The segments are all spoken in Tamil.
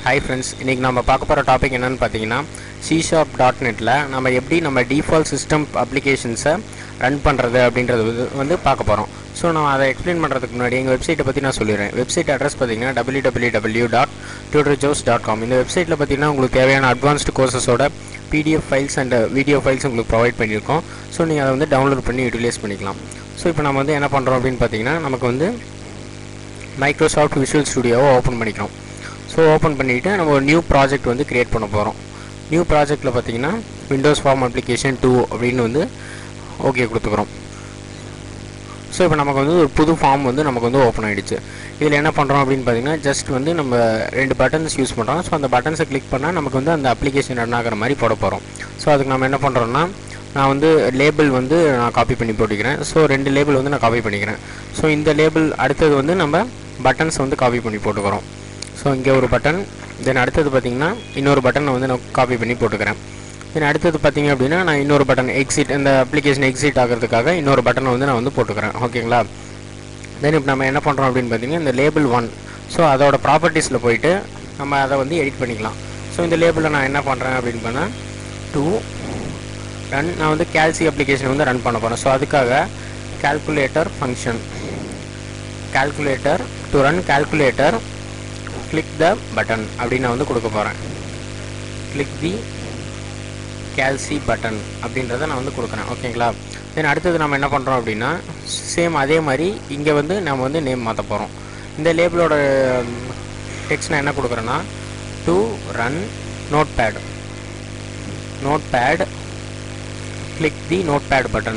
ஹாய் ஃப்ரெண்ட்ஸ் இன்றைக்கி நம்ம பார்க்க போகிற டாபிக் என்னென்னு பார்த்தீங்கன்னா சி ஷார்ப் டாட் நெட்டில் நம்ம எப்படி நம்ம டிஃபால்ட் சிஸ்டம் அப்ளிகேஷன்ஸை ரன் பண்ணுறது அப்படின்றது வந்து- வந்து பார்க்க போகிறோம் ஸோ நான் அதை எக்ஸ்பிளைன் பண்ணுறதுக்கு முன்னாடி எங்கள் வெப்சைட்டை பற்றி நான் சொல்லிடுறேன் வெப்சைட் அட்ரஸ் பார்த்தீங்கன்னா W W W dot tutor dot com இந்த வெப்சைட்டில் பார்த்தீங்கன்னா உங்களுக்கு தேவையான அட்வான்ஸ்டு கோர்சஸோட PDF files and video files உங்களுக்கு ப்ரொவைட் பண்ணியிருக்கோம் ஸோ நீங்கள் அதை வந்து டவுன்லோட் பண்ணி யூட்டிலைஸ் பண்ணிக்கலாம் ஸோ இப்போ நம்ம வந்து என்ன பண்ணுறோம் அப்படின்னு பார்த்தீங்கன்னா நமக்கு வந்து மைக்ரோசாஃப்ட் விஷுவல் ஸ்டுடியோவை ஓப்பன் பண்ணிக்கிறோம் ஸோ ஓப்பன் பண்ணிவிட்டு நம்ம ஒரு நியூ ப்ராஜெக்ட் வந்து க்ரியேட் பண்ண போகிறோம் நியூ ப்ராஜெக்ட்டில் பார்த்தீங்கன்னா விண்டோஸ் ஃபார்ம் அப்ளிகேஷன் டூ அப்படின்னு வந்து ஓகே கொடுத்துக்கிறோம் ஸோ இப்போ நமக்கு வந்து ஒரு புது ஃபார்ம் வந்து நமக்கு வந்து ஓப்பன் ஆகிடுச்சு இதில் என்ன பண்ணுறோம் அப்படின்னு பார்த்தீங்கன்னா ஜஸ்ட் வந்து நம்ம ரெண்டு பட்டன்ஸ் யூஸ் பண்ணுறோம் ஸோ அந்த பட்டன்ஸை கிளிக் பண்ணால் நமக்கு வந்து அந்த அப்ளிகேஷன் ரன் ஆகிற மாதிரி போட போகிறோம் ஸோ அதுக்கு நம்ம என்ன பண்ணுறோம்னா நான் வந்து லேபிள் வந்து நான் காப்பி பண்ணி போட்டுக்கிறேன் ஸோ ரெண்டு லேபிள் வந்து நான் காப்பி பண்ணிக்கிறேன் ஸோ இந்த லேபிள் அடுத்தது வந்து நம்ம பட்டன்ஸ் வந்து காப்பி பண்ணி போட்டுக்கிறோம் ஸோ இங்கே ஒரு பட்டன் தென் அடுத்தது பார்த்தீங்கன்னா இன்னொரு பட்டனை வந்து நான் காப்பி பண்ணி போட்டுக்கிறேன் தென் அடுத்தது பார்த்தீங்க அப்படின்னா நான் இன்னொரு பட்டன் எக்ஸிட் இந்த அப்ளிகேஷன் எக்ஸிட் ஆகிறதுக்காக இன்னொரு பட்டனை வந்து நான் வந்து போட்டுக்கிறேன் ஓகேங்களா தென் இப்போ நம்ம என்ன பண்ணுறோம் அப்படின்னு பார்த்தீங்கன்னா இந்த லேபிள் ஒன் ஸோ அதோட ப்ராப்பர்ட்டிஸில் போயிட்டு நம்ம அதை வந்து எடிட் பண்ணிக்கலாம் ஸோ இந்த லேபிளில் நான் என்ன பண்ணுறேன் அப்படின்னு பண்ணால் டூ ரன் நான் வந்து கேல்சி அப்ளிகேஷன் வந்து ரன் பண்ண போகிறேன் ஸோ அதுக்காக calculator function calculator to run calculator click the button அப்படின்னு நான் வந்து கொடுக்க போகிறேன் கிளிக் தி கேல்சி பட்டன் அப்படின்றத நான் வந்து கொடுக்குறேன் ஓகேங்களா தென் அடுத்தது நம்ம என்ன பண்ணுறோம் அப்படின்னா சேம் அதே மாதிரி இங்கே வந்து நம்ம வந்து நேம் மாற்ற போகிறோம் இந்த லேபிளோட டெக்ஸ்ட் நான் என்ன கொடுக்குறேன்னா to run notepad notepad click the notepad button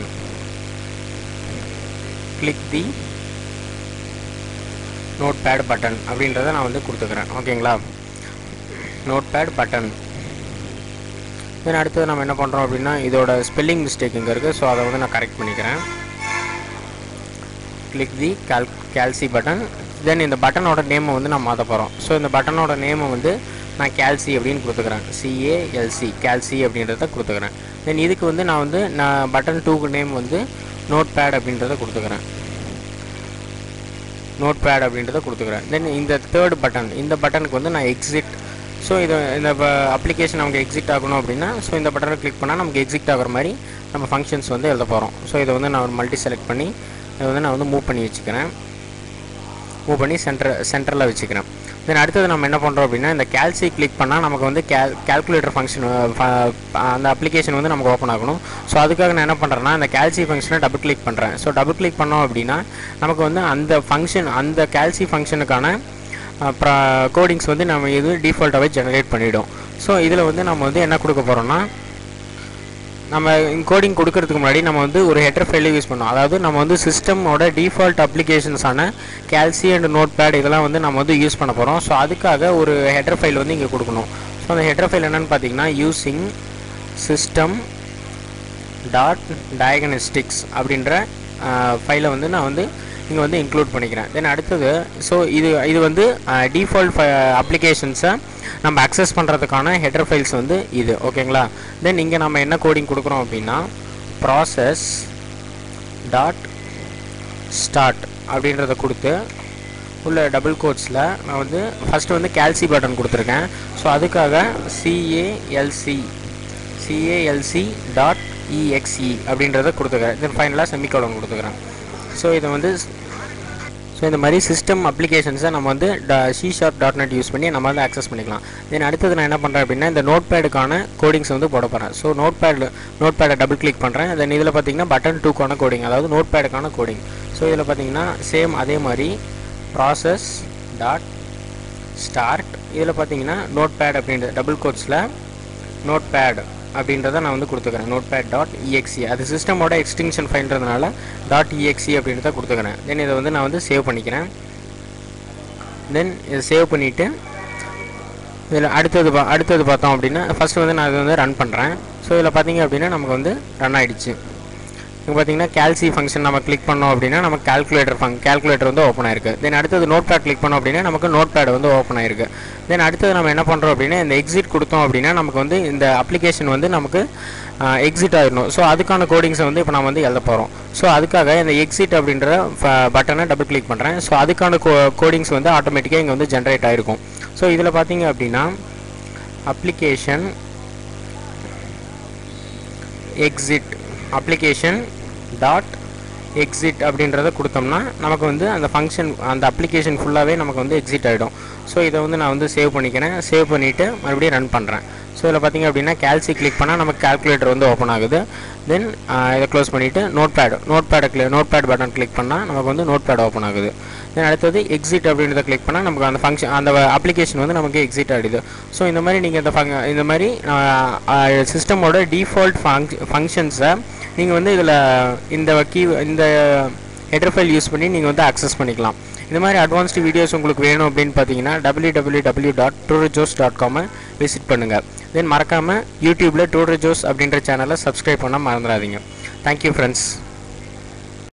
click the notepad button அப்படின்றத நான் வந்து கொடுத்துக்கிறேன் ஓகேங்களா நோட் பேட் பட்டன் தென் அடுத்தது நம்ம என்ன பண்ணுறோம் அப்படின்னா இதோட ஸ்பெல்லிங் மிஸ்டேக் இங்கே இருக்குது ஸோ அதை வந்து நான் கரெக்ட் பண்ணிக்கிறேன் click the cal calc button then இந்த பட்டனோட நேமை வந்து நான் மாற்ற போகிறோம் ஸோ இந்த பட்டனோட நேமை வந்து நான் கேல்சி அப்படின்னு கொடுத்துக்கிறேன் சிஏஎல்சி கேல்சி அப்படின்றத கொடுத்துக்கிறேன் தென் இதுக்கு வந்து நான் வந்து நான் பட்டன் டூக்கு நேம் வந்து நோட் பேட் அப்படின்றத கொடுத்துக்கிறேன் நோட் பேட் அப்படின்றத கொடுத்துக்கிறேன் தென் இந்த தேர்ட் பட்டன் இந்த பட்டனுக்கு வந்து நான் எக்ஸிட் ஸோ இது இந்த அப்ளிகேஷன் நமக்கு எக்ஸிட் ஆகணும் அப்படின்னா ஸோ இந்த பட்டனை கிளிக் பண்ணால் நமக்கு எக்ஸிட் ஆகிற மாதிரி நம்ம ஃபங்க்ஷன்ஸ் வந்து எழுத போகிறோம் ஸோ இதை வந்து நான் ஒரு மல்டி செலக்ட் பண்ணி இதை வந்து நான் வந்து மூவ் பண்ணி வச்சுக்கிறேன் மூவ் பண்ணி சென்டர் சென்டரில் வச்சுக்கிறேன் தென் அடுத்தது நம்ம என்ன பண்ணுறோம் அப்படின்னா இந்த கேல்சி கிளிக் பண்ணால் நமக்கு வந்து கேல் கேல்குலேட்டர் ஃபங்க்ஷன் அந்த அப்ளிகேஷன் வந்து நமக்கு ஓப்பன் ஆகணும் ஸோ அதுக்காக நான் என்ன பண்ணுறேன்னா இந்த கேல்சி ஃபங்க்ஷனை டபுள் கிளிக் பண்ணுறேன் ஸோ டபுள் கிளிக் பண்ணோம் அப்படின்னா நமக்கு வந்து அந்த ஃபங்க்ஷன் அந்த கேல்சி ஃபங்க்ஷனுக்கான அப்புறம் கோடிங்ஸ் வந்து நம்ம இது டிஃபால்ட்டாகவே ஜெனரேட் பண்ணிவிடும் ஸோ இதில் வந்து நம்ம வந்து என்ன கொடுக்க போகிறோம்னா நம்ம கோடிங் கொடுக்கறதுக்கு முன்னாடி நம்ம வந்து ஒரு ஹெட்டர் ஃபைலை யூஸ் பண்ணோம் அதாவது நம்ம வந்து சிஸ்டமோட டிஃபால்ட் அப்ளிகேஷன்ஸான கேல்சி அண்ட் நோட் பேட் இதெல்லாம் வந்து நம்ம வந்து யூஸ் பண்ண போகிறோம் ஸோ அதுக்காக ஒரு ஹெட்டர் ஃபைல் வந்து இங்கே கொடுக்கணும் ஸோ அந்த ஹெட்டர் ஃபைல் என்னென்னு பார்த்தீங்கன்னா யூஸிங் சிஸ்டம் டாட் டயக்னஸ்டிக்ஸ் அப்படின்ற ஃபைலை வந்து நான் வந்து இங்கே வந்து இன்க்ளூட் பண்ணிக்கிறேன் தென் அடுத்தது ஸோ இது இது வந்து டிஃபால்ட் அப்ளிகேஷன்ஸை நம்ம அக்சஸ் பண்ணுறதுக்கான ஹெட்டர் ஃபைல்ஸ் வந்து இது ஓகேங்களா தென் இங்கே நம்ம என்ன கோடிங் கொடுக்குறோம் அப்படின்னா ப்ராசஸ் டாட் ஸ்டார்ட் அப்படின்றத கொடுத்து உள்ள டபுள் கோட்ஸில் நான் வந்து ஃபஸ்ட்டு வந்து கேல்சி பட்டன் கொடுத்துருக்கேன் ஸோ அதுக்காக சிஏஎல்சி சிஏஎல்சி டாட் இஎக்ஸ்இ அப்படின்றத கொடுத்துக்கிறேன் தென் ஃபைனலாக செமிகோலன் கொடுத்துக்கிறேன் ஸோ இதை வந்து ஸோ இந்த மாதிரி சிஸ்டம் அப்ளிகேஷன்ஸை நம்ம வந்து C sharp dot net use பண்ணி நம்ம வந்து அக்சஸ் பண்ணிக்கலாம் தென் அடுத்தது நான் என்ன பண்ணுறேன் அப்படின்னா இந்த நோட் பேடுக்கான கோடிங்ஸ் வந்து போட போகிறேன் ஸோ நோட் பேடில் நோட் பேடை டபுள் கிளிக் பண்ணுறேன் தென் இதில் பார்த்தீங்கன்னா பட்டன் டூக்கான கோடிங் அதாவது நோட் பேடுக்கான கோடிங் ஸோ இதில் பார்த்தீங்கன்னா சேம் அதே மாதிரி ப்ராசஸ் டாட் ஸ்டார்ட் இதில் பார்த்தீங்கன்னா நோட் பேட் அப்படின்ற டபுள் கோட்ஸில் நோட் பேட் அப்படின்றத நான் வந்து கொடுத்துக்கிறேன் நோட் பேட் டாட் இஎக்ஸி அது சிஸ்டமோட எக்ஸ்டென்ஷன் ஃபைன்றதுனால டாட் இஎக்ஸி அப்படின்றத கொடுத்துக்கிறேன் தென் இதை வந்து நான் வந்து சேவ் பண்ணிக்கிறேன் தென் இதை சேவ் பண்ணிவிட்டு இதில் அடுத்தது பா அடுத்தது பார்த்தோம் அப்படின்னா ஃபஸ்ட்டு வந்து நான் இதை வந்து ரன் பண்ணுறேன் ஸோ இதில் பார்த்தீங்க அப்படின்னா நமக்கு வந்து ரன் ஆகிடுச்சு இங்கே பார்த்தீங்கன்னா கேல்சி ஃபங்க்ஷன் நம்ம கிளிக் பண்ணோம் அப்படின்னா நமக்கு கால்குலேட்டர் ஃபங் கால்குலேட்டர் வந்து ஓப்பன் ஆயிருக்கு தென் அடுத்தது நோட் பேட் கிளிக் பண்ணோம் அப்படின்னா நமக்கு நோட் பேட் வந்து ஓப்பன் ஆயிருக்கு தென் அடுத்தது நம்ம என்ன பண்ணுறோம் அப்படின்னா இந்த எக்ஸிட் கொடுத்தோம் அப்படின்னா நமக்கு வந்து இந்த அப்ளிகேஷன் வந்து நமக்கு எக்ஸிட் ஆயிடணும் ஸோ அதுக்கான கோடிங்ஸை வந்து இப்போ நம்ம வந்து எழுத போகிறோம் ஸோ அதுக்காக இந்த எக்ஸிட் அப்படின்ற பட்டனை டபுள் கிளிக் பண்ணுறேன் ஸோ அதுக்கான கோ கோடிங்ஸ் வந்து ஆட்டோமேட்டிக்காக இங்கே வந்து ஜென்ரேட் ஆயிருக்கும் ஸோ இதில் பார்த்தீங்க அப்படின்னா application exit application dot exit அப்படின்றத கொடுத்தோம்னா நமக்கு வந்து அந்த ஃபங்க்ஷன் அந்த அப்ளிகேஷன் ஃபுல்லாகவே நமக்கு வந்து எக்ஸிட் ஆகிடும் ஸோ இதை வந்து நான் வந்து சேவ் பண்ணிக்கிறேன் சேவ் பண்ணிவிட்டு மறுபடியும் ரன் பண்ணுறேன் ஸோ இதில் பார்த்தீங்க அப்படின்னா கேல்சி கிளிக் பண்ணால் நமக்கு கால்குலேட்டர் வந்து ஓப்பன் ஆகுது தென் இதை க்ளோஸ் பண்ணிவிட்டு நோட் பேட் நோட் பேடை click notepad button click பண்ணால் நமக்கு வந்து நோட் பேட் ஓப்பன் ஆகுது தென் அடுத்தது எக்ஸிட் அப்படின்றத கிளிக் பண்ணால் நமக்கு அந்த ஃபங்க்ஷன் அந்த அப்ளிகேஷன் வந்து நமக்கு எக்ஸிட் ஆகிடுது ஸோ இந்த மாதிரி நீங்கள் இந்த ஃபங் இந்த மாதிரி சிஸ்டமோட டிஃபால்ட் ஃபங்க் ஃபங்க்ஷன்ஸை நீங்கள் வந்து இதில் இந்த கீ இந்த ஹெடர் ஃபைல் யூஸ் பண்ணி நீங்கள் வந்து அக்சஸ் பண்ணிக்கலாம் இந்த மாதிரி அட்வான்ஸ்டு வீடியோஸ் உங்களுக்கு வேணும் அப்படின்னு பார்த்தீங்கன்னா டபிள்யூ டபிள்யூ டபிள்யூ டாட் டூரிஜோஸ் டாட் காமை விசிட் பண்ணுங்கள் தென் மறக்காமல் யூடியூப்பில் டூரிஜோஸ் அப்படின்ற சேனலை சப்ஸ்கிரைப் பண்ண மறந்துடாதீங்க தேங்க்யூ ஃப்ரெண்ட்ஸ்